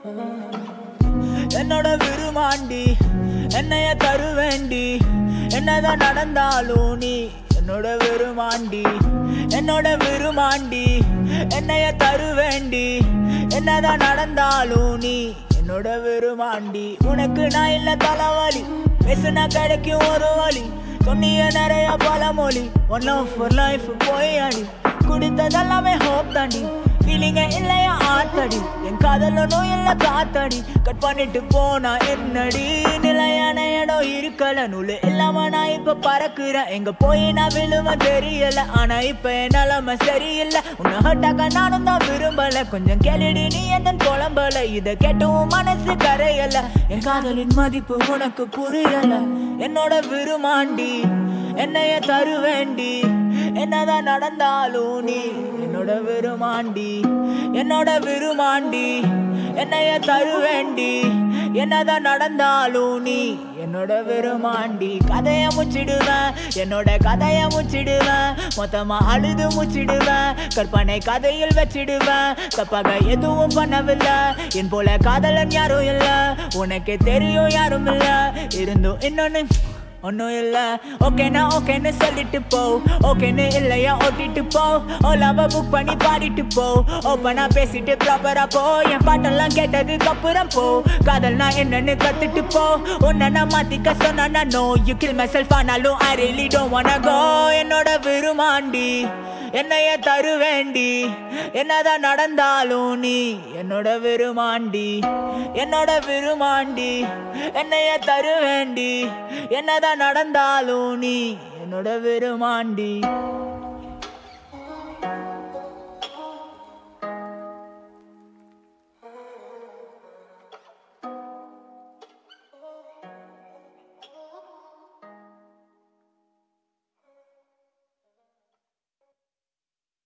என்னோட விருமாண்டி என்னைய தருவேண்டி என்னதான் நடந்தாலும் நீ என்னோட விருமாண்டி என்னோட விருமாண்டி என்னைய தருவேண்டி என்னதான் நடந்தாலும் நீ என்னோட விருமாண்டி உனக்கு நான் இல்ல தலைவலி பேசுனா கிடைக்கும் ஒரு வழி சொன்னிய நிறைய பழமொழி ஒன் லவ் ஃபார் லைஃப் போய் அடி குடித்ததெல்லாமே ஹோப் தாண்டி ஃபீலிங்க இல்லையா ஆத்தடி என் காதலனும் இல்ல காத்தடி கட் பண்ணிட்டு போனா என்னடி நிலையான இடம் இருக்கல நூலு இல்லாம நான் இப்ப பறக்குறேன் எங்க போய் நான் விழுவ தெரியல ஆனா இப்ப என் நிலைமை சரியில்லை உன்னை ஹட்டாக்க நானும் தான் விரும்பல கொஞ்சம் கேளுடி நீ எந்த குழம்பல இத கேட்டும் மனசு கரையல என் காதலின் மதிப்பு உனக்கு புரியல என்னோட விருமாண்டி என்னைய தருவேண்டி என்னதான் நடந்தாலும் நீ என்னோட விருமாண்டி என்னோட விருமாண்டி என்னைய தருவேண்டி என்னதான் நடந்தாலும் நீ என்னோட விருமாண்டி கதைய முச்சிடுவேன் என்னோட கதைய முச்சிடுவேன் மொத்தமா அழுது முச்சிடுவேன் கற்பனை கதையில் வச்சிடுவேன் தப்பாக எதுவும் பண்ணவில்லை என் போல காதலன் யாரும் இல்ல உனக்கு தெரியும் யாரும் இல்ல இருந்தும் இன்னொன்னு ஒன்றும் இல்லை ஓகேண்ணா ஓகேன்னு சொல்லிட்டு போ ஓகேன்னு இல்லையா ஓட்டிட்டு போ ஓலாவை புக் பண்ணி பாடிட்டு போ ஓப்பனா பேசிட்டு ப்ராப்பரா போ என் பாட்டெல்லாம் கேட்டதுக்கு அப்புறம் போ காதல்னா என்னன்னு கத்துட்டு போ உன்னை நான் மாத்திக்க சொன்னா no you kill myself ஆனாலும் I really don't wanna go என்னோட விருமாண்டி என்னைய தருவேண்டி என்னதான் நடந்தாலும் நீ என்னோட விருமாண்டி என்னோட விருமாண்டி என்னைய தருவேண்டி என்னதான் நடந்தாலும் நீ என்னோட விருமாண்டி